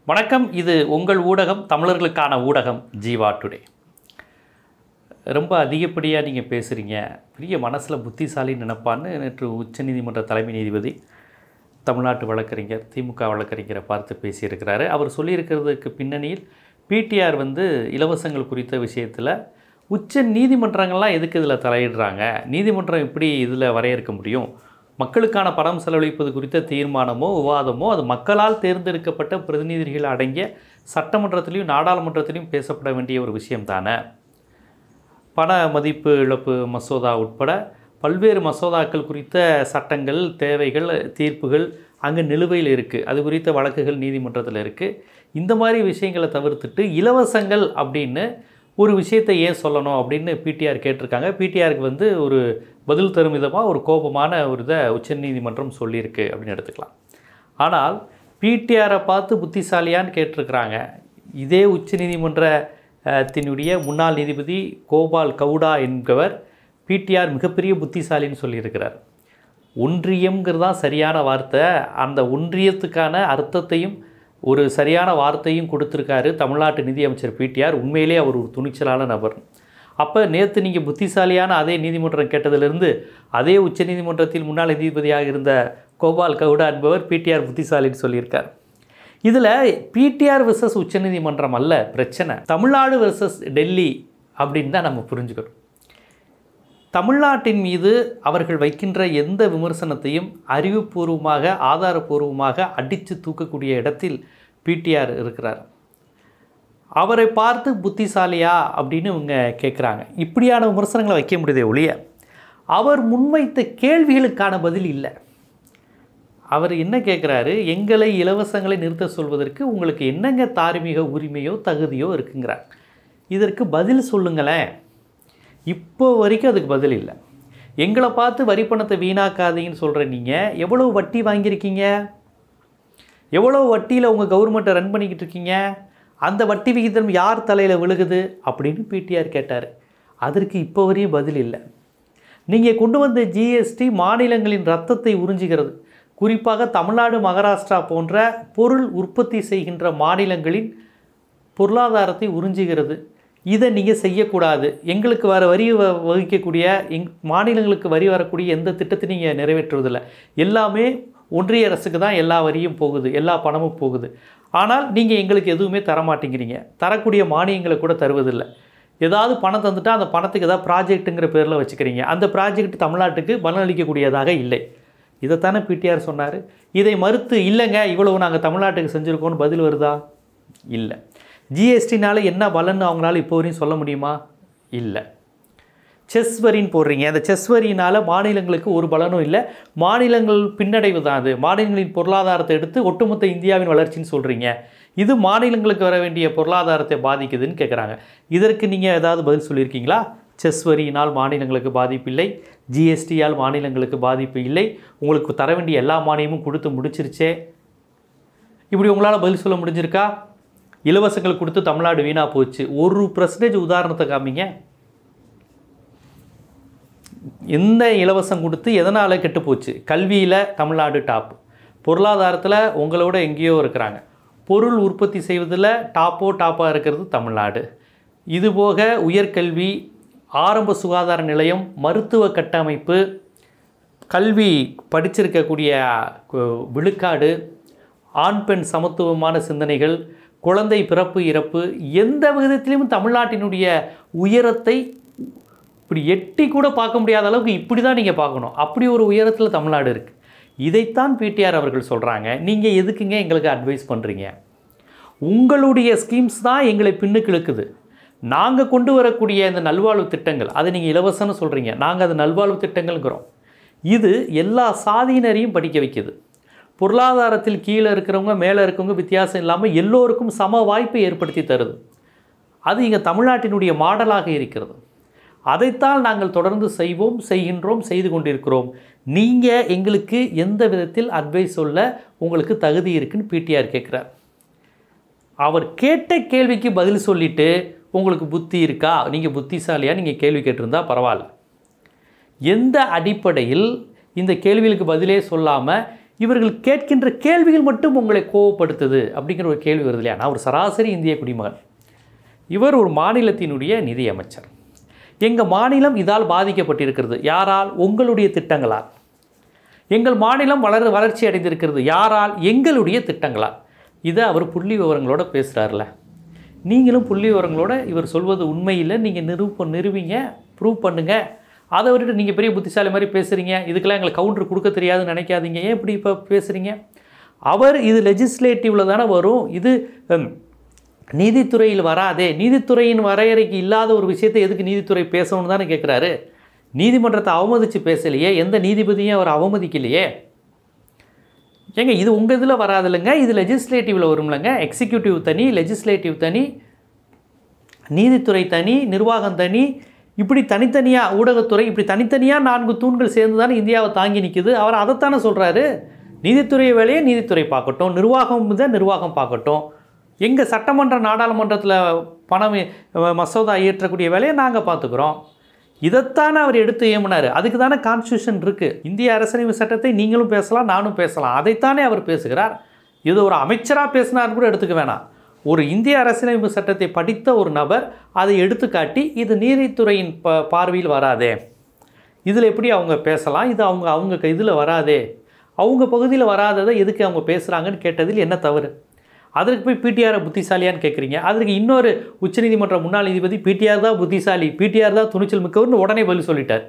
வணக்கம் இது உங்கள் ஊடகம் தமிழர்களுக்கான ஊடகம் ஜீவா டுடே ரொம்ப அதிகப்படியாக நீங்கள் பேசுகிறீங்க பெரிய மனசில் புத்திசாலி நினைப்பான்னு நேற்று உச்சநீதிமன்ற தலைமை நீதிபதி தமிழ்நாட்டு வழக்கறிஞர் திமுக வழக்கறிஞரை பார்த்து பேசியிருக்கிறாரு அவர் சொல்லியிருக்கிறதுக்கு பின்னணியில் பிடிஆர் வந்து இலவசங்கள் குறித்த விஷயத்தில் உச்ச நீதிமன்றங்கள்லாம் எதுக்கு இதில் தலையிடுறாங்க நீதிமன்றம் எப்படி இதில் வரையறுக்க முடியும் மக்களுக்கான பணம் செலவழிப்பது குறித்த தீர்மானமோ விவாதமோ அது மக்களால் தேர்ந்தெடுக்கப்பட்ட பிரதிநிதிகள் அடங்கிய சட்டமன்றத்திலையும் நாடாளுமன்றத்திலையும் பேசப்பட வேண்டிய ஒரு விஷயம் தானே பண மதிப்பு இழப்பு மசோதா உட்பட பல்வேறு மசோதாக்கள் குறித்த சட்டங்கள் தேவைகள் தீர்ப்புகள் அங்கே நிலுவையில் இருக்குது அது குறித்த வழக்குகள் நீதிமன்றத்தில் இருக்குது இந்த மாதிரி விஷயங்களை தவிர்த்துட்டு இலவசங்கள் அப்படின்னு ஒரு விஷயத்தை ஏன் சொல்லணும் அப்படின்னு பிடிஆர் கேட்டிருக்காங்க பிடிஆருக்கு வந்து ஒரு பதில் தரும் விதமாக ஒரு கோபமான ஒரு இதை உச்சநீதிமன்றம் சொல்லியிருக்கு அப்படின்னு எடுத்துக்கலாம் ஆனால் பிடிஆரை பார்த்து புத்திசாலியான்னு கேட்டிருக்கிறாங்க இதே உச்சநீதிமன்றத்தினுடைய முன்னாள் நீதிபதி கோபால் கவுடா என்பவர் பிடிஆர் மிகப்பெரிய புத்திசாலின்னு சொல்லியிருக்கிறார் ஒன்றியம்ங்கிறது தான் சரியான வார்த்தை அந்த ஒன்றியத்துக்கான அர்த்தத்தையும் ஒரு சரியான வார்த்தையும் கொடுத்துருக்காரு தமிழ்நாட்டு நிதியமைச்சர் பிடிஆர் உண்மையிலே அவர் ஒரு துணிச்சலான நபர் அப்போ நேற்று நீங்கள் புத்திசாலியான அதே நீதிமன்றம் கேட்டதிலிருந்து அதே உச்சநீதிமன்றத்தில் முன்னாள் நீதிபதியாக இருந்த கோபால் கவுடா என்பவர் பிடிஆர் புத்திசாலின்னு சொல்லியிருக்கார் இதில் பிடிஆர் வெர்சஸ் உச்சநீதிமன்றம் அல்ல பிரச்சனை தமிழ்நாடு வெர்சஸ் டெல்லி அப்படின்னு தான் நம்ம புரிஞ்சுக்கணும் தமிழ்நாட்டின் மீது அவர்கள் வைக்கின்ற எந்த விமர்சனத்தையும் அறிவுபூர்வமாக ஆதாரபூர்வமாக அடித்து தூக்கக்கூடிய இடத்தில் பிடிஆர் இருக்கிறார் அவரை பார்த்து புத்திசாலியா அப்படின்னு இவங்க கேட்குறாங்க இப்படியான விமர்சனங்களை வைக்க முடியுதே ஒழிய அவர் முன்வைத்த கேள்விகளுக்கான பதில் இல்லை அவர் என்ன கேட்குறாரு எங்களை இலவசங்களை நிறுத்த சொல்வதற்கு உங்களுக்கு என்னங்க தார்மீக உரிமையோ தகுதியோ இருக்குங்கிறார் இதற்கு பதில் சொல்லுங்களேன் இப்போ வரைக்கும் அதுக்கு பதில் இல்லை எங்களை பார்த்து வரி பணத்தை வீணாக்காதீங்கன்னு சொல்கிற நீங்கள் எவ்வளோ வட்டி வாங்கியிருக்கீங்க எவ்வளோ வட்டியில் உங்கள் கவர்மெண்ட்டை ரன் பண்ணிக்கிட்டு இருக்கீங்க அந்த வட்டி விகிதம் யார் தலையில் விழுகுது அப்படின்னு பிடிஆர் கேட்டார் அதற்கு இப்போ வரையும் பதில் இல்லை நீங்கள் கொண்டு வந்த ஜிஎஸ்டி மாநிலங்களின் ரத்தத்தை உறிஞ்சுகிறது குறிப்பாக தமிழ்நாடு மகாராஷ்டிரா போன்ற பொருள் உற்பத்தி செய்கின்ற மாநிலங்களின் பொருளாதாரத்தை உறிஞ்சுகிறது இதை நீங்கள் செய்யக்கூடாது எங்களுக்கு வர வரி வ- வகிக்கக்கூடிய எங் மாநிலங்களுக்கு வரி வரக்கூடிய எந்த திட்டத்தையும் நீங்கள் நிறைவேற்றுவதில்லை எல்லாமே ஒன்றிய அரசுக்கு தான் எல்லா வரியும் போகுது எல்லா பணமும் போகுது ஆனால் நீங்கள் எங்களுக்கு எதுவுமே தர மாட்டேங்கிறீங்க தரக்கூடிய மானியங்களை கூட தருவதில்லை ஏதாவது பணம் தந்துட்டா அந்த பணத்துக்கு ஏதாவது ப்ராஜெக்ட்டுங்கிற பேரில் வச்சுக்கிறீங்க அந்த ப்ராஜெக்ட் தமிழ்நாட்டுக்கு பலனளிக்கக்கூடியதாக இல்லை இதைத்தானே பிடிஆர் சொன்னார் இதை மறுத்து இல்லைங்க இவ்வளவு நாங்கள் தமிழ்நாட்டுக்கு செஞ்சுருக்கோம்னு பதில் வருதா இல்லை ஜிஎஸ்டினால என்ன பலன்னு அவங்களால இப்போ வரையும் சொல்ல முடியுமா இல்லை செஸ் வரின்னு போடுறீங்க அந்த செஸ் வரியினால் மாநிலங்களுக்கு ஒரு பலனும் இல்லை மாநிலங்கள் பின்னடைவு தான் அது மாநிலங்களின் பொருளாதாரத்தை எடுத்து ஒட்டுமொத்த இந்தியாவின் வளர்ச்சின்னு சொல்கிறீங்க இது மாநிலங்களுக்கு வர வேண்டிய பொருளாதாரத்தை பாதிக்குதுன்னு கேட்குறாங்க இதற்கு நீங்கள் ஏதாவது பதில் சொல்லியிருக்கீங்களா செஸ் வரியினால் மாநிலங்களுக்கு பாதிப்பு இல்லை ஜிஎஸ்டியால் மாநிலங்களுக்கு பாதிப்பு இல்லை உங்களுக்கு தர வேண்டிய எல்லா மானியமும் கொடுத்து முடிச்சிருச்சே இப்படி உங்களால் பதில் சொல்ல முடிஞ்சிருக்கா இலவசங்கள் கொடுத்து தமிழ்நாடு வீணாக போச்சு ஒரு பர்சன்டேஜ் உதாரணத்தை காமிங்க எந்த இலவசம் கொடுத்து எதனால் கெட்டு போச்சு கல்வியில் தமிழ்நாடு டாப் பொருளாதாரத்தில் உங்களோட எங்கேயோ இருக்கிறாங்க பொருள் உற்பத்தி செய்வதில் டாப்போ டாப்பாக இருக்கிறது தமிழ்நாடு இதுபோக உயர்கல்வி ஆரம்ப சுகாதார நிலையம் மருத்துவ கட்டமைப்பு கல்வி படிச்சிருக்கக்கூடிய கு- விழுக்காடு ஆண் பெண் சமத்துவமான சிந்தனைகள் குழந்தை பிறப்பு இறப்பு எந்த விதத்திலும் தமிழ்நாட்டினுடைய உயரத்தை இப்படி எட்டி கூட பார்க்க முடியாத அளவுக்கு இப்படி தான் நீங்கள் பார்க்கணும் அப்படி ஒரு உயரத்தில் தமிழ்நாடு இருக்குது இதைத்தான் பிடிஆர் அவர்கள் சொல்கிறாங்க நீங்கள் எதுக்குங்க எங்களுக்கு அட்வைஸ் பண்ணுறீங்க உங்களுடைய ஸ்கீம்ஸ் தான் எங்களை பின்னுக்கு இழுக்குது நாங்கள் கொண்டு வரக்கூடிய இந்த நல்வாழ்வு திட்டங்கள் அதை நீங்கள் இலவசம்னு சொல்கிறீங்க நாங்கள் அது நல்வாழ்வு திட்டங்கள்ங்கிறோம் இது எல்லா சாதியினரையும் படிக்க வைக்குது பொருளாதாரத்தில் கீழே இருக்கிறவங்க மேலே இருக்கவங்க வித்தியாசம் இல்லாமல் எல்லோருக்கும் சம வாய்ப்பை ஏற்படுத்தி தருது அது இங்கே தமிழ்நாட்டினுடைய மாடலாக இருக்கிறது அதைத்தான் நாங்கள் தொடர்ந்து செய்வோம் செய்கின்றோம் செய்து கொண்டிருக்கிறோம் நீங்கள் எங்களுக்கு எந்த விதத்தில் அட்வைஸ் சொல்ல உங்களுக்கு தகுதி இருக்குன்னு பிடிஆர் கேட்குறார் அவர் கேட்ட கேள்விக்கு பதில் சொல்லிட்டு உங்களுக்கு புத்தி இருக்கா நீங்கள் புத்திசாலியாக நீங்கள் கேள்வி கேட்டிருந்தா பரவாயில்ல எந்த அடிப்படையில் இந்த கேள்விகளுக்கு பதிலே சொல்லாமல் இவர்கள் கேட்கின்ற கேள்விகள் மட்டும் உங்களை கோவப்படுத்துது அப்படிங்கிற ஒரு கேள்வி வருது இல்லையா நான் ஒரு சராசரி இந்திய குடிமகன் இவர் ஒரு மாநிலத்தினுடைய நிதி அமைச்சர் எங்கள் மாநிலம் இதால் பாதிக்கப்பட்டிருக்கிறது யாரால் உங்களுடைய திட்டங்களால் எங்கள் மாநிலம் வளர வளர்ச்சி அடைந்திருக்கிறது யாரால் எங்களுடைய திட்டங்களால் இதை அவர் புள்ளி விவரங்களோட பேசுகிறார்ல நீங்களும் புள்ளி விவரங்களோட இவர் சொல்வது உண்மையில் நீங்கள் நிரூப நிறுவிங்க ப்ரூவ் பண்ணுங்க அதை விட்டுட்டு நீங்கள் பெரிய புத்திசாலி மாதிரி பேசுகிறீங்க இதுக்கெல்லாம் எங்களுக்கு கவுண்டர் கொடுக்க தெரியாதுன்னு நினைக்காதீங்க ஏன் இப்படி இப்போ பேசுகிறீங்க அவர் இது லெஜிஸ்லேட்டிவில் தானே வரும் இது ஹம், நீதித்துறையில் வராதே நீதித்துறையின் வரையறைக்கு இல்லாத ஒரு விஷயத்தை எதுக்கு நீதித்துறை பேசணும்னு தானே கேட்குறாரு நீதிமன்றத்தை அவமதித்து பேசலையே எந்த நீதிபதியும் அவர் அவமதிக்கலையே ஏங்க இது உங்கள் இதில் வராது இல்லைங்க இது லெஜிஸ்லேட்டிவில் வரும்லங்க எக்ஸிக்யூட்டிவ் தனி லெஜிஸ்லேட்டிவ் தனி நீதித்துறை தனி நிர்வாகம் தனி இப்படி தனித்தனியாக ஊடகத்துறை இப்படி தனித்தனியாக நான்கு தூண்கள் சேர்ந்து தானே இந்தியாவை தாங்கி நிற்குது அவர் அதைத்தானே சொல்கிறாரு நீதித்துறை வேலையை நீதித்துறை பார்க்கட்டும் நிர்வாகம் தான் நிர்வாகம் பார்க்கட்டும் எங்கள் சட்டமன்ற நாடாளுமன்றத்தில் பணம் அஹ், மசோதா இயற்றக்கூடிய வேலையை நாங்கள் பார்த்துக்குறோம் இதைத்தானே அவர் எடுத்து ஏமுனார் அதுக்கு தானே கான்ஸ்டியூஷன் இருக்குது இந்திய அரசியலமைப்பு சட்டத்தை நீங்களும் பேசலாம் நானும் பேசலாம் அதைத்தானே அவர் பேசுகிறார் இது ஒரு அமைச்சராக பேசினார் கூட எடுத்துக்க வேணாம் ஒரு இந்திய அரசியலமைப்பு சட்டத்தை படித்த ஒரு நபர் அதை எடுத்துக்காட்டி இது நீதித்துறையின் ப பார்வையில் வராதே இதில் எப்படி அவங்க பேசலாம் இது அவங்க அவங்க இதில் வராதே அவங்க பகுதியில் வராததை எதுக்கு அவங்க பேசுகிறாங்கன்னு கேட்டதில் என்ன தவறு அதற்கு போய் பிடிஆரை புத்திசாலியான்னு கேட்குறீங்க அதற்கு இன்னொரு உச்சநீதிமன்ற முன்னாள் நீதிபதி பிடிஆர் தான் புத்திசாலி பிடிஆர் தான் துணிச்சல் மிக்கவர்னு உடனே பதில் சொல்லிட்டார்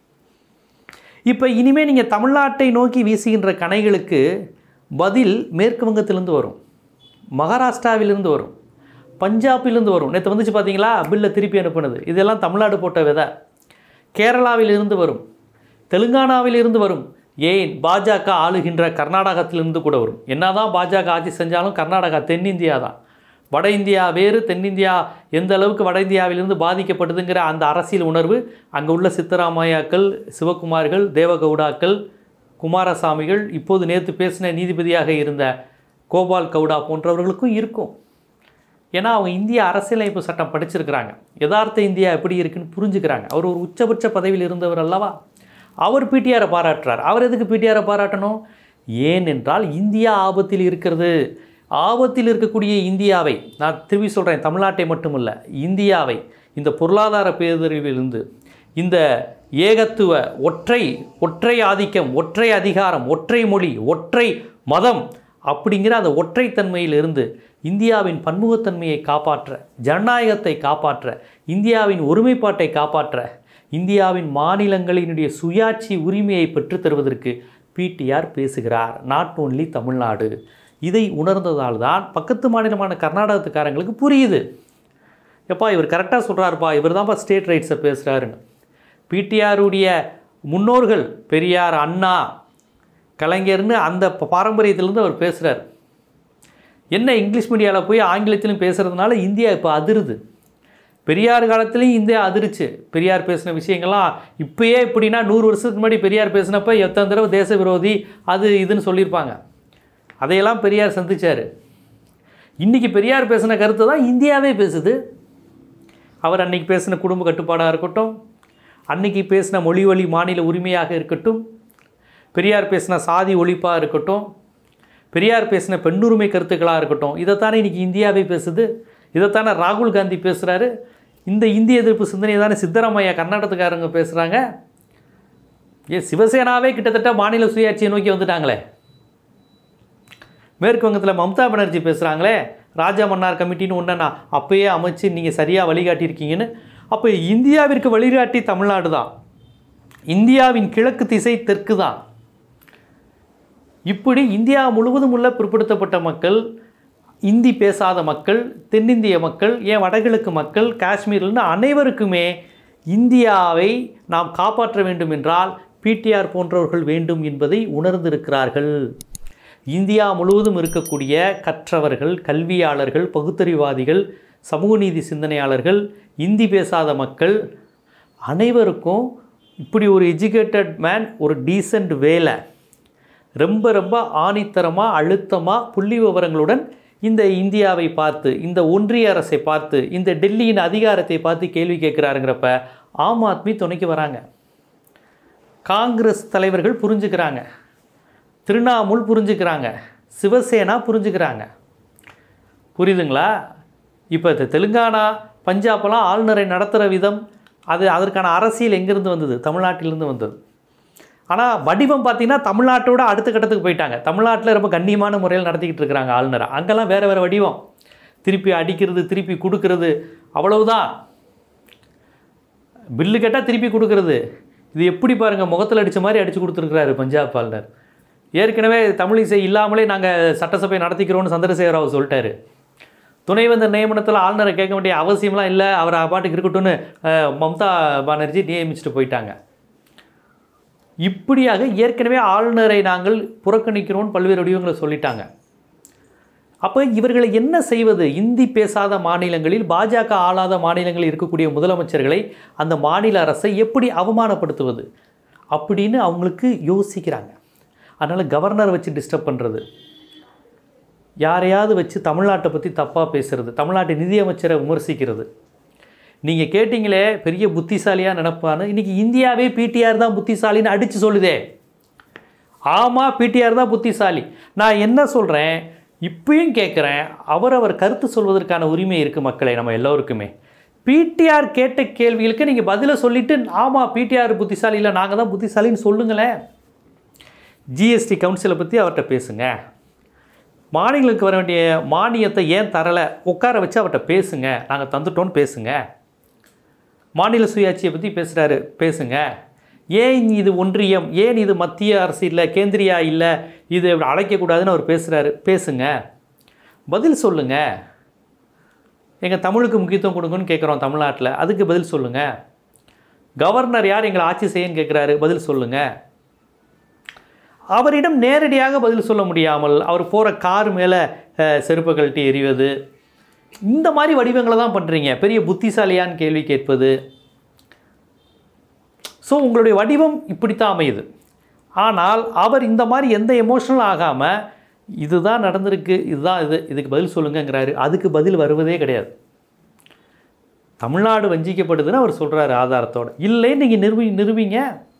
இப்போ இனிமேல் நீங்கள் தமிழ்நாட்டை நோக்கி வீசுகின்ற கணைகளுக்கு பதில் மேற்கு வங்கத்திலிருந்து வரும் மகாராஷ்டிராவிலிருந்து வரும் பஞ்சாபிலிருந்து வரும் நேற்று வந்துச்சு பார்த்தீங்களா பில்லை திருப்பி அனுப்புனது இதெல்லாம் தமிழ்நாடு போட்ட விதை கேரளாவிலிருந்து வரும் தெலுங்கானாவிலிருந்து வரும் ஏன் பாஜக ஆளுகின்ற கர்நாடகத்திலிருந்து கூட வரும் என்னதான் பாஜக ஆட்சி செஞ்சாலும் கர்நாடகா தென்னிந்தியா தான் வட இந்தியா வேறு தென்னிந்தியா எந்த அளவுக்கு வட இந்தியாவிலிருந்து பாதிக்கப்படுதுங்கிற அந்த அரசியல் உணர்வு அங்கே உள்ள சித்தராமையாக்கள் சிவகுமார்கள் தேவகவுடாக்கள் குமாரசாமிகள் இப்போது நேற்று பேசின நீதிபதியாக இருந்த கோபால் கவுடா போன்றவர்களுக்கும் இருக்கும் ஏன்னா அவங்க இந்திய அரசியலமைப்பு சட்டம் படிச்சிருக்கிறாங்க யதார்த்த இந்தியா எப்படி இருக்குன்னு புரிஞ்சுக்கிறாங்க அவர் ஒரு உச்சபட்ச பதவியில் இருந்தவர் அல்லவா அவர் பிடிஆரை பாராட்டுறார் அவர் எதுக்கு பிடிஆரை பாராட்டணும் ஏனென்றால் இந்தியா ஆபத்தில் இருக்கிறது ஆபத்தில் இருக்கக்கூடிய இந்தியாவை நான் திரும்பி சொல்கிறேன் தமிழ்நாட்டை மட்டுமல்ல இந்தியாவை இந்த பொருளாதார பேரழிவிலிருந்து இந்த ஏகத்துவ ஒற்றை ஒற்றை ஆதிக்கம் ஒற்றை அதிகாரம் ஒற்றை மொழி ஒற்றை மதம் அப்படிங்கிற அந்த ஒற்றைத்தன்மையிலிருந்து இந்தியாவின் பன்முகத்தன்மையை காப்பாற்ற ஜனநாயகத்தை காப்பாற்ற இந்தியாவின் ஒருமைப்பாட்டை காப்பாற்ற இந்தியாவின் மாநிலங்களினுடைய சுயாட்சி உரிமையை பெற்றுத் தருவதற்கு பிடிஆர் பேசுகிறார் நாட் ஓன்லி தமிழ்நாடு இதை உணர்ந்ததால் தான் பக்கத்து மாநிலமான கர்நாடகத்துக்காரங்களுக்கு புரியுது எப்பா இவர் கரெக்டாக சொல்கிறாருப்பா இவர் தான்ப்பா ஸ்டேட் ரைட்ஸை பேசுகிறாருன்னு பிடிஆருடைய முன்னோர்கள் பெரியார் அண்ணா கலைஞர்னு அந்த ப- பாரம்பரியத்திலேருந்து அவர் பேசுகிறார் என்ன இங்கிலீஷ் மீடியாவில் போய் ஆங்கிலத்திலும் பேசுகிறதுனால இந்தியா இப்போ அதிருது பெரியார் காலத்துலேயும் இந்தியா அதிருச்சு பெரியார் பேசின விஷயங்கள்லாம் இப்பயே இப்படின்னா நூறு வருஷத்துக்கு முன்னாடி பெரியார் பேசினப்ப எத்தனை தடவை தேச விரோதி அது இதுன்னு சொல்லியிருப்பாங்க அதையெல்லாம் பெரியார் சந்திச்சார் இன்றைக்கி பெரியார் பேசின கருத்து தான் இந்தியாவே பேசுது அவர் அன்னைக்கு பேசின குடும்ப கட்டுப்பாடாக இருக்கட்டும் அன்னைக்கு பேசின மொழி வழி மாநில உரிமையாக இருக்கட்டும் பெரியார் பேசின சாதி ஒழிப்பாக இருக்கட்டும் பெரியார் பேசின பெண்ணுரிமை கருத்துக்களாக இருக்கட்டும் இதைத்தானே இன்றைக்கி இந்தியாவே பேசுது இதைத்தானே ராகுல் காந்தி பேசுகிறாரு இந்த இந்திய எதிர்ப்பு சிந்தனையை தானே சித்தராமையா கர்நாடகத்துக்காரங்க பேசுகிறாங்க ஏன் சிவசேனாவே கிட்டத்தட்ட மாநில சுயாட்சியை நோக்கி வந்துட்டாங்களே மேற்கு வங்கத்தில் மம்தா பானர்ஜி பேசுகிறாங்களே ராஜா மன்னார் கமிட்டின்னு ஒன்று நான் அப்பயே அமைச்சு நீங்கள் சரியாக வழிகாட்டியிருக்கீங்கன்னு அப்போ இந்தியாவிற்கு வழிகாட்டி தமிழ்நாடு தான் இந்தியாவின் கிழக்கு திசை தெற்கு தான் இப்படி இந்தியா முழுவதும் உள்ள பிற்படுத்தப்பட்ட மக்கள் இந்தி பேசாத மக்கள் தென்னிந்திய மக்கள் ஏன் வடகிழக்கு மக்கள் காஷ்மீர்லேருந்து அனைவருக்குமே இந்தியாவை நாம் காப்பாற்ற வேண்டும் என்றால் பிடிஆர் போன்றவர்கள் வேண்டும் என்பதை உணர்ந்திருக்கிறார்கள் இந்தியா முழுவதும் இருக்கக்கூடிய கற்றவர்கள் கல்வியாளர்கள் பகுத்தறிவாதிகள் சமூக நீதி சிந்தனையாளர்கள் இந்தி பேசாத மக்கள் அனைவருக்கும் இப்படி ஒரு எஜுகேட்டட் மேன் ஒரு டீசெண்ட் வேலை ரொம்ப ரொம்ப ஆணித்தரமாக அழுத்தமாக புள்ளி விவரங்களுடன் இந்த இந்தியாவை பார்த்து இந்த ஒன்றிய அரசை பார்த்து இந்த டெல்லியின் அதிகாரத்தை பார்த்து கேள்வி கேட்குறாருங்கிறப்ப ஆம் ஆத்மி துணைக்கு வராங்க காங்கிரஸ் தலைவர்கள் புரிஞ்சுக்கிறாங்க திரிணாமுல் புரிஞ்சுக்கிறாங்க சிவசேனா புரிஞ்சுக்கிறாங்க புரியுதுங்களா இப்போ இந்த தெலுங்கானா பஞ்சாப்லாம் ஆளுநரை நடத்துகிற விதம் அது அதற்கான அரசியல் எங்கேருந்து வந்தது தமிழ்நாட்டிலிருந்து வந்தது ஆனால் வடிவம் பார்த்தீங்கன்னா தமிழ்நாட்டோட அடுத்த கட்டத்துக்கு போயிட்டாங்க தமிழ்நாட்டில் ரொம்ப கண்ணியமான முறையில் நடத்திக்கிட்டு இருக்கிறாங்க ஆளுநரை அங்கெல்லாம் வேறு வேறு வடிவம் திருப்பி அடிக்கிறது திருப்பி கொடுக்கறது அவ்வளவுதான் பில்லு கேட்டால் திருப்பி கொடுக்கறது இது எப்படி பாருங்கள் முகத்தில் அடித்த மாதிரி அடித்து கொடுத்துருக்குறாரு பஞ்சாப் ஆளுநர் ஏற்கனவே தமிழிசை இல்லாமலே நாங்கள் சட்டசபை நடத்திக்கிறோம்னு சந்திரசேகர ராவ் சொல்லிட்டாரு துணைவேந்தர் நியமனத்தில் ஆளுநரை கேட்க வேண்டிய அவசியம்லாம் இல்லை அவர் பாட்டுக்கு இருக்கட்டும்னு அஹ், மம்தா பானர்ஜி நியமிச்சுட்டு போயிட்டாங்க இப்படியாக ஏற்கனவே ஆளுநரை நாங்கள் புறக்கணிக்கிறோம்னு பல்வேறு வடிவங்களை சொல்லிட்டாங்க அப்போ இவர்களை என்ன செய்வது இந்தி பேசாத மாநிலங்களில் பாஜக ஆளாத மாநிலங்களில் இருக்கக்கூடிய முதலமைச்சர்களை அந்த மாநில அரசை எப்படி அவமானப்படுத்துவது அப்படின்னு அவங்களுக்கு யோசிக்கிறாங்க அதனால் கவர்னர் வச்சு டிஸ்டர்ப் பண்ணுறது யாரையாவது வச்சு தமிழ்நாட்டை பற்றி தப்பாக பேசுறது தமிழ்நாட்டு நிதியமைச்சரை விமர்சிக்கிறது நீங்கள் கேட்டிங்களே பெரிய புத்திசாலியாக நினைப்பான்னு இன்றைக்கி இந்தியாவே பிடிஆர் தான் புத்திசாலின்னு அடித்து சொல்லுதே ஆமாம் பிடிஆர் தான் புத்திசாலி நான் என்ன சொல்கிறேன் இப்பயும் கேட்குறேன் அவரவர் கருத்து சொல்வதற்கான உரிமை இருக்குது மக்களை நம்ம எல்லோருக்குமே பிடிஆர் கேட்ட கேள்விகளுக்கு நீங்கள் பதிலை சொல்லிவிட்டு ஆமாம் பிடிஆர் புத்திசாலி இல்லை நாங்கள் தான் புத்திசாலின்னு சொல்லுங்களேன் ஜிஎஸ்டி கவுன்சிலை பற்றி அவர்கிட்ட பேசுங்க மாநிலங்களுக்கு வர வேண்டிய மானியத்தை ஏன் தரலை உட்கார வச்சு அவர்கிட்ட பேசுங்க நாங்கள் தந்துட்டோன்னு பேசுங்க மாநில சுயாட்சியை பற்றி பேசுகிறாரு பேசுங்க ஏன் இது ஒன்றியம் ஏன் இது மத்திய அரசு இல்லை கேந்திரியா இல்லை இது இப்படி அழைக்கக்கூடாதுன்னு அவர் பேசுகிறாரு பேசுங்க பதில் சொல்லுங்க எங்கள் தமிழுக்கு முக்கியத்துவம் கொடுங்கன்னு கேட்குறோம் தமிழ்நாட்டில் அதுக்கு பதில் சொல்லுங்கள் கவர்னர் யார் எங்களை ஆட்சி செய்யன்னு கேட்குறாரு பதில் சொல்லுங்கள் அவரிடம் நேரடியாக பதில் சொல்ல முடியாமல் அவர் போகிற கார் மேலே செருப்பு கழட்டி எறிவது இந்த மாதிரி வடிவங்களை தான் பண்ணுறீங்க பெரிய புத்திசாலியான்னு கேள்வி கேட்பது ஸோ உங்களுடைய வடிவம் இப்படித்தான் அமையுது ஆனால் அவர் இந்த மாதிரி எந்த எமோஷனல் ஆகாமல் இதுதான் நடந்திருக்கு இதுதான் இது இதுக்கு பதில் சொல்லுங்கங்கிறாரு அதுக்கு பதில் வருவதே கிடையாது தமிழ்நாடு வஞ்சிக்கப்படுதுன்னு அவர் சொல்கிறாரு ஆதாரத்தோட இல்லை நீங்கள் நிரூபி நிரூபிங்க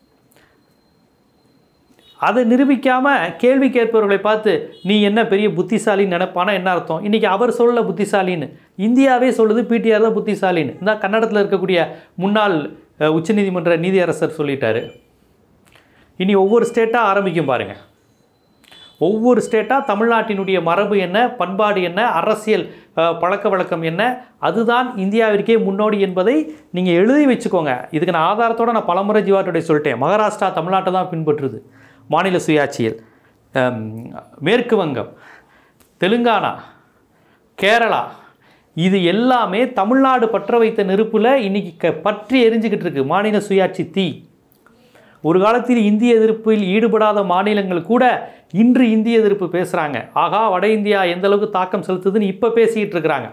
அதை நிரூபிக்காமல் கேள்வி கேட்பவர்களை பார்த்து நீ என்ன பெரிய புத்திசாலின்னு நினைப்பானா என்ன அர்த்தம் இன்றைக்கி அவர் சொல்லல புத்திசாலின்னு இந்தியாவே சொல்லுது பிடிஆர் தான் புத்திசாலின்னு இந்த கன்னடத்தில் இருக்கக்கூடிய முன்னாள் அஹ், உச்சநீதிமன்ற நீதியரசர் சொல்லிட்டாரு இனி ஒவ்வொரு ஸ்டேட்டாக ஆரம்பிக்கும் பாருங்கள் ஒவ்வொரு ஸ்டேட்டாக தமிழ்நாட்டினுடைய மரபு என்ன பண்பாடு என்ன அரசியல் அஹ், பழக்க வழக்கம் என்ன அதுதான் இந்தியாவிற்கே முன்னோடி என்பதை நீங்கள் எழுதி வச்சுக்கோங்க இதுக்கு நான் ஆதாரத்தோடு நான் பலமுறை ஜீவாட்டோடைய சொல்லிட்டேன் மகாராஷ்டிரா தமிழ்நாட்டை தான் பின்பற்றுது மாநில சுயாட்சியில் அம், மேற்கு வங்கம் தெலுங்கானா கேரளா இது எல்லாமே தமிழ்நாடு பற்ற வைத்த நெருப்பில் இன்னைக்கு க பற்றி எரிஞ்சுக்கிட்டு இருக்கு மாநில சுயாட்சி தீ ஒரு காலத்தில் இந்திய எதிர்ப்பில் ஈடுபடாத மாநிலங்கள் கூட இன்று இந்திய எதிர்ப்பு பேசுகிறாங்க ஆகா வட இந்தியா எந்த அளவுக்கு தாக்கம் செலுத்துதுன்னு இப்போ பேசிக்கிட்டு இருக்கிறாங்க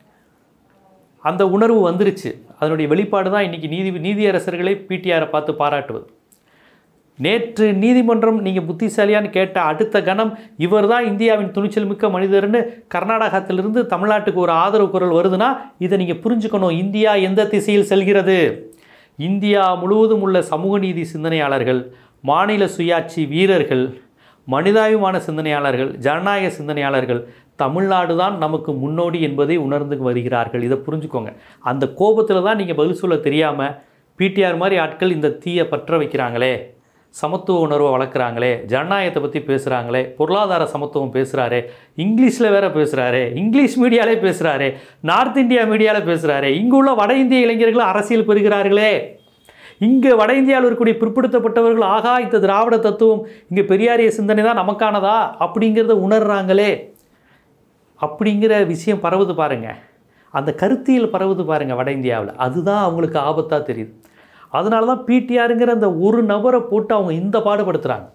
அந்த உணர்வு வந்துருச்சு அதனுடைய வெளிப்பாடு தான் இன்றைக்கி நீதி நீதியரசர்களை பிடிஆரை பார்த்து பாராட்டுவது நேற்று நீதிமன்றம் நீங்கள் புத்திசாலியான்னு கேட்ட அடுத்த கணம் இவர் தான் இந்தியாவின் துணிச்சல் மிக்க மனிதர்னு கர்நாடகத்திலிருந்து தமிழ்நாட்டுக்கு ஒரு ஆதரவு குரல் வருதுன்னா இதை நீங்கள் புரிஞ்சுக்கணும் இந்தியா எந்த திசையில் செல்கிறது இந்தியா முழுவதும் உள்ள சமூக நீதி சிந்தனையாளர்கள் மாநில சுயாட்சி வீரர்கள் மனிதாபிமான சிந்தனையாளர்கள் ஜனநாயக சிந்தனையாளர்கள் தமிழ்நாடு தான் நமக்கு முன்னோடி என்பதை உணர்ந்து வருகிறார்கள் இதை புரிஞ்சுக்கோங்க அந்த கோபத்தில் தான் நீங்கள் பதில் சொல்ல தெரியாமல் பிடிஆர் மாதிரி ஆட்கள் இந்த தீயை பற்ற வைக்கிறாங்களே சமத்துவ உணர்வை வளர்க்குறாங்களே ஜனநாயகத்தை பற்றி பேசுகிறாங்களே பொருளாதார சமத்துவம் பேசுகிறாரே இங்கிலீஷில் வேற பேசுகிறாரே இங்கிலீஷ் மீடியாலே பேசுகிறாரே நார்த் இந்தியா மீடியாவில் பேசுகிறாரே இங்கே உள்ள வட இந்திய இளைஞர்கள் அரசியல் பெறுகிறார்களே இங்கே வட இந்தியாவில் இருக்கக்கூடிய பிற்படுத்தப்பட்டவர்கள் ஆகா இந்த திராவிட தத்துவம் இங்கே பெரியாரிய சிந்தனை தான் நமக்கானதா அப்படிங்கிறத உணர்றாங்களே அப்படிங்கிற விஷயம் பரவுது பாருங்க அந்த கருத்தியல் பரவுது பாருங்க வட இந்தியாவில் அதுதான் அவங்களுக்கு ஆபத்தாக தெரியுது அதனால தான் பிடிஆருங்கிற அந்த ஒரு நபரை போட்டு அவங்க இந்த பாடுபடுத்துகிறாங்க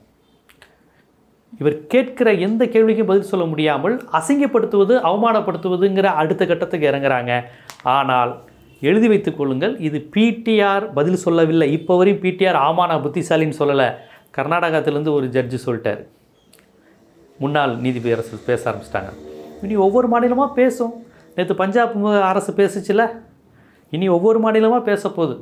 இவர் கேட்கிற எந்த கேள்விக்கும் பதில் சொல்ல முடியாமல் அசிங்கப்படுத்துவது அவமானப்படுத்துவதுங்கிற அடுத்த கட்டத்துக்கு இறங்குறாங்க ஆனால் எழுதி வைத்துக் கொள்ளுங்கள் இது பிடிஆர் பதில் சொல்லவில்லை இப்போ வரையும் பிடிஆர் ஆமா நான் புத்திசாலின்னு சொல்லலை கர்நாடகத்திலேருந்து ஒரு ஜட்ஜு சொல்லிட்டார் முன்னாள் நீதிபதி அரசு பேச ஆரம்பிச்சிட்டாங்க இனி ஒவ்வொரு மாநிலமாக பேசும் நேற்று பஞ்சாப் மு- அரசு பேசுச்சுல இனி ஒவ்வொரு மாநிலமாக பேச போகுது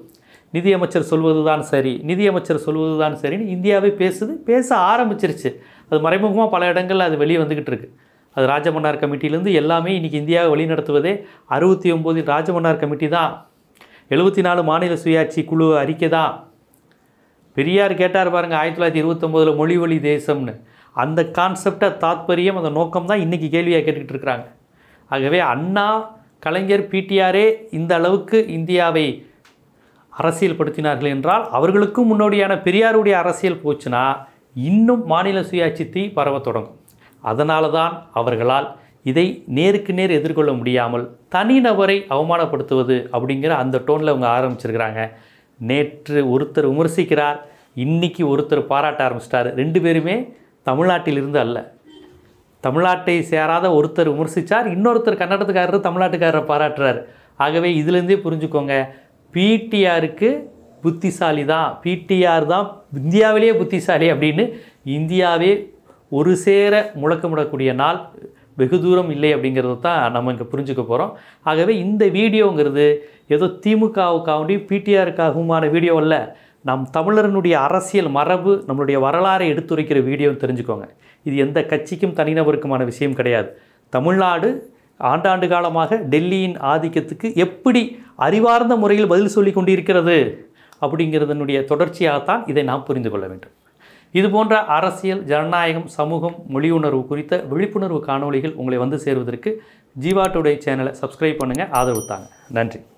நிதியமைச்சர் சொல்வது தான் சரி நிதியமைச்சர் சொல்வது தான் சரின்னு இந்தியாவே பேசுது பேச ஆரம்பிச்சிருச்சு அது மறைமுகமாக பல இடங்களில் அது வெளியே வந்துக்கிட்டு இருக்கு அது ராஜமன்னார் கமிட்டியிலேருந்து எல்லாமே இன்றைக்கி இந்தியாவை வழிநடத்துவதே அறுபத்தி ஒம்போதில் ராஜமன்னார் கமிட்டி தான் எழுபத்தி நாலு மாநில சுயாட்சி குழு அறிக்கை தான் பெரியார் கேட்டார் பாருங்க ஆயிரத்தி தொள்ளாயிரத்தி இருபத்தொம்போதில் மொழி வழி தேசம்னு அந்த கான்செப்டை தாத்பரியம் அந்த நோக்கம் தான் இன்றைக்கி கேள்வியாக கேட்டுக்கிட்டு இருக்கிறாங்க ஆகவே அண்ணா கலைஞர் பிடிஆரே இந்த அளவுக்கு இந்தியாவை அரசியல்படுத்தினார்கள் என்றால் அவர்களுக்கும் முன்னோடியான பெரியாருடைய அரசியல் போச்சுன்னா இன்னும் மாநில சுயாட்சி தீ பரவத் தொடங்கும் அதனால தான் அவர்களால் இதை நேருக்கு நேர் எதிர்கொள்ள முடியாமல் தனிநபரை அவமானப்படுத்துவது அப்படிங்கிற அந்த டோனில் அவங்க ஆரம்பிச்சிருக்கிறாங்க நேற்று ஒருத்தர் விமர்சிக்கிறார் இன்னைக்கு ஒருத்தர் பாராட்ட ஆரம்பிச்சிட்டார் ரெண்டு பேருமே தமிழ்நாட்டிலிருந்து அல்ல தமிழ்நாட்டை சேராத ஒருத்தர் விமர்சித்தார் இன்னொருத்தர் கன்னடத்துக்காரர் தமிழ்நாட்டுக்காரரை பாராட்டுறார் ஆகவே இதுலேருந்தே புரிஞ்சுக்கோங்க பிடிஆருக்கு புத்திசாலி தான் பிடிஆர் தான் இந்தியாவிலேயே புத்திசாலி அப்படின்னு இந்தியாவே ஒரு சேர முழக்கமிடக்கூடிய நாள் வெகு தூரம் இல்லை அப்படிங்கிறது தான் நம்ம இங்கே புரிஞ்சுக்க போகிறோம் ஆகவே இந்த வீடியோங்கிறது ஏதோ திமுகவுக்காண்டி பிடிஆருக்காகவுமான வீடியோ அல்ல நம் தமிழரனுடைய அரசியல் மரபு நம்மளுடைய வரலாறை எடுத்துரைக்கிற வீடியோன்னு தெரிஞ்சுக்கோங்க இது எந்த கட்சிக்கும் தனிநபருக்குமான விஷயம் கிடையாது தமிழ்நாடு ஆண்டாண்டு காலமாக டெல்லியின் ஆதிக்கத்துக்கு எப்படி அறிவார்ந்த முறையில் பதில் சொல்லி கொண்டிருக்கிறது அப்படிங்கிறதனுடைய தொடர்ச்சியாகத்தான் இதை நாம் புரிந்து கொள்ள வேண்டும் இது போன்ற அரசியல் ஜனநாயகம் சமூகம் மொழியுணர்வு குறித்த விழிப்புணர்வு காணொளிகள் உங்களை வந்து சேருவதற்கு ஜீவா டுடே சேனலை சப்ஸ்கிரைப் பண்ணுங்கள் ஆதரவு தாங்க நன்றி